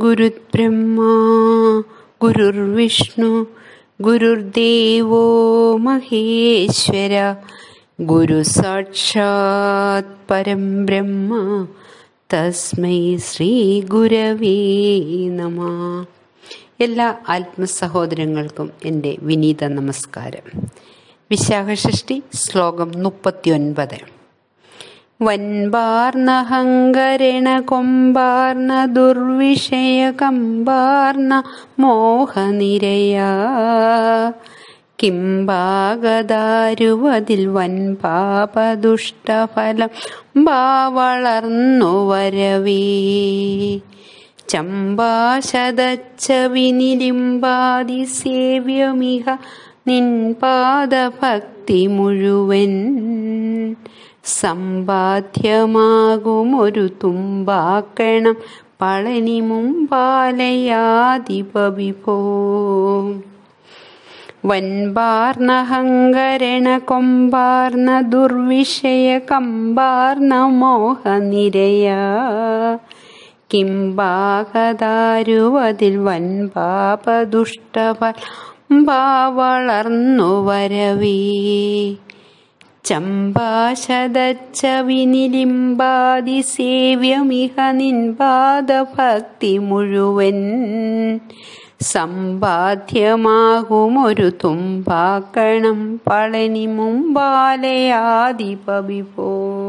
गुरुर्ब्रह्मा गुरुर्विष्णु गुरुर्देवो महेश्वर गुरुसाक्षात् परं ब्रह्म തസ്മൈ ശ്രീ ഗുരവേ നമ എല്ലാ ആത്മസഹോദരങ്ങൾക്കും എൻ്റെ വിനീത നമസ്കാരം വിശാഖഷഷ്ടി ശ്ലോകം മുപ്പത്തിയൊൻപത് വൻപാർണഹങ്കരണ കൊമ്പാർണ ദുർവിഷയ കമ്പാർണ മോഹനിരയാ കിംബാഗതാരുവതിൽ വൻ പാപദുഷ്ടഫലം ബാവളർന്നു വരവേ ചമ്പാശതച്ചവിനിലിംബാതി സേവ്യമിഹ നിൻപാദഭക്തി മുഴുവൻ സമ്പാദ്യമാകുമൊരു തുമ്പാക്കണം പളനി മുമ്പാലയാതിപവിഭോ വൻപാർണഹങ്കരണ കൊമ്പാർണ ദുർവിഷയ കമ്പാർണ മോഹനിരയ കിംബാകതാരുവതിൽ വൻപാപദുഷ്ടഫൽ വളർന്നു വരവേ ചമ്പാശതച്ച വിനിലിംബാതി സേവ്യമിഹ നിൻപാദഭക്തി മുഴുവൻ സമ്പാദ്യമാകുമൊരു തുമ്പാക്കണം പളനി മുമ്പാലയാതിപവിപോ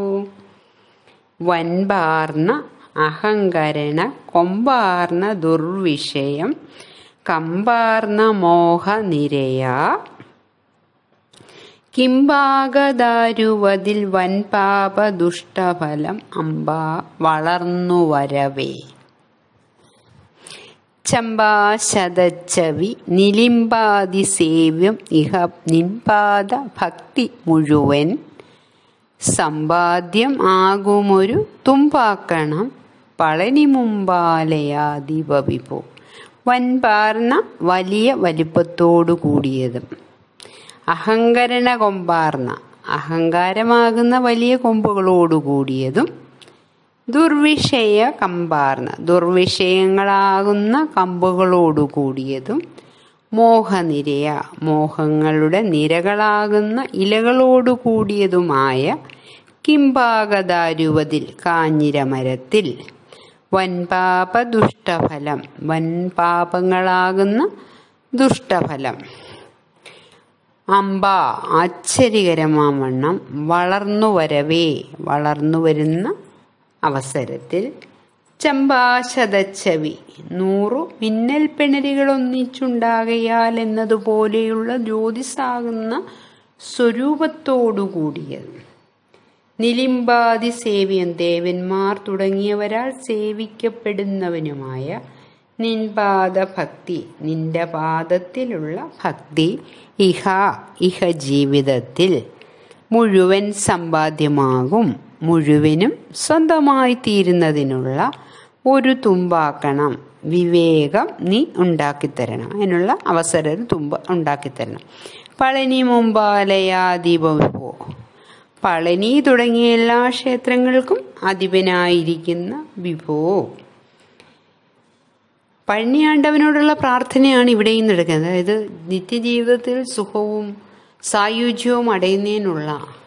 വൻപാർന്ന അഹങ്കരണ കൊമ്പാർന്ന ദുർവിഷയം കമ്പാർന്ന മോഹനിരയ കിംബാഗതാരുവതിൽ വൻപാപ ദുഷ്ടഫലം അമ്പ വളർന്നു വരവേ ചമ്പാശതച്ചവി നിലിംബാതി സേവ്യം ഇഹ നിൻപാദ ഭക്തി മുഴുവൻ സമ്പാദ്യം ആകുമൊരു തുമ്പാക്കണം പളനി മുമ്പാലയാതിപവിപ്പോ വൻപാർന്ന വലിയ വലിപ്പത്തോടു കൂടിയതും അഹങ്കരണ കൊമ്പാർന്ന അഹങ്കാരമാകുന്ന വലിയ കൊമ്പുകളോടു കൂടിയതും ദുർവിഷയ കമ്പാർന്ന ദുർവിഷയങ്ങളാകുന്ന കമ്പുകളോടു കൂടിയതും മോഹനിരയ മോഹങ്ങളുടെ നിരകളാകുന്ന ഇലകളോടു കൂടിയതുമായ കിംപാകതാരുവതിൽ കാഞ്ഞിരമരത്തിൽ വൻപാപ ദുഷ്ടഫലം വൻപാപങ്ങളാകുന്ന ദുഷ്ടഫലം അമ്പ ആശ്ചര്യകരമാവണ്ണം വളർന്നു വരവേ വളർന്നു വരുന്ന അവസരത്തിൽ ചമ്പാശതച്ചവി നൂറു മിന്നൽ പിണരികൾ ഒന്നിച്ചുണ്ടാകയാൽ എന്നതുപോലെയുള്ള ജ്യോതിസാകുന്ന സ്വരൂപത്തോടുകൂടിയത് നിലിംബാതി സേവ്യം ദേവന്മാർ തുടങ്ങിയവരാൽ സേവിക്കപ്പെടുന്നവനുമായ നിൻപാദ ഭക്തി നിന്റെ പാദത്തിലുള്ള ഭക്തി ഇഹ ഇഹ ജീവിതത്തിൽ മുഴുവൻ സമ്പാദ്യമാകും മുഴുവനും സ്വന്തമായി തീരുന്നതിനുള്ള ഒരു തുമ്പാക്കണം വിവേകം നീ ഉണ്ടാക്കിത്തരണം അതിനുള്ള അവസരം തുമ്പ ഉണ്ടാക്കിത്തരണം പളനി മുമ്പാലയാദീപോ പളനി തുടങ്ങിയ എല്ലാ ക്ഷേത്രങ്ങൾക്കും അധിപനായിരിക്കുന്ന വിഭോ പഴനിയാണ്ടവനോടുള്ള പ്രാർത്ഥനയാണ് ഇവിടെയും നടക്കുന്നത് അതായത് നിത്യജീവിതത്തിൽ സുഖവും സായുജ്യവും അടയുന്നതിനുള്ള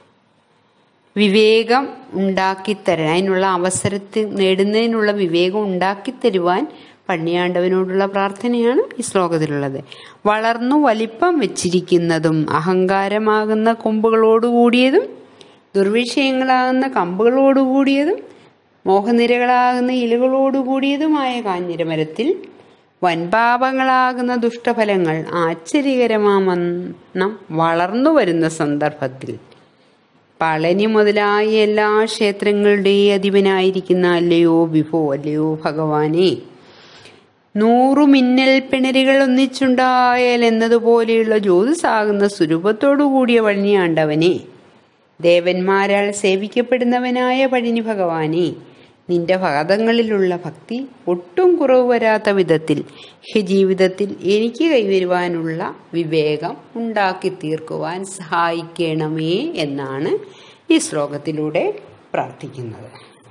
വിവേകം ഉണ്ടാക്കിത്തരാൻ അതിനുള്ള അവസരത്തിൽ നേടുന്നതിനുള്ള വിവേകം ഉണ്ടാക്കിത്തരുവാൻ പണ്ണിയാണ്ടവനോടുള്ള പ്രാർത്ഥനയാണ് ഈ ശ്ലോകത്തിലുള്ളത് വളർന്നു വലിപ്പം വെച്ചിരിക്കുന്നതും അഹങ്കാരമാകുന്ന കൊമ്പുകളോടുകൂടിയതും ദുർവിഷയങ്ങളാകുന്ന കമ്പുകളോടുകൂടിയതും മോഹനിരകളാകുന്ന ഇലകളോടുകൂടിയതുമായ കാഞ്ഞിരമരത്തിൽ വൻപാപങ്ങളാകുന്ന ദുഷ്ടഫലങ്ങൾ ആശ്ചര്യകരമാമെണ്ണം വളർന്നു വരുന്ന സന്ദർഭത്തിൽ പളനി മുതലായ എല്ലാ ക്ഷേത്രങ്ങളുടെയും അധിപനായിരിക്കുന്ന അല്ലയോ വിഭോ അല്ലയോ ഭഗവാനെ നൂറു മിന്നൽ പിണരുകൾ ഒന്നിച്ചുണ്ടായാൽ എന്നതുപോലെയുള്ള ജ്യോതിസാകുന്ന സ്വരൂപത്തോടു കൂടിയ പഴനിയാണ്ടവനെ ദേവന്മാരാൽ സേവിക്കപ്പെടുന്നവനായ പഴനി ഭഗവാനെ നിന്റെ പാദങ്ങളിലുള്ള ഭക്തി ഒട്ടും കുറവ് വരാത്ത വിധത്തിൽ ഈ ജീവിതത്തിൽ എനിക്ക് കൈവരുവാനുള്ള വിവേകം ഉണ്ടാക്കി തീർക്കുവാൻ സഹായിക്കണമേ എന്നാണ് ഈ ശ്ലോകത്തിലൂടെ പ്രാർത്ഥിക്കുന്നത്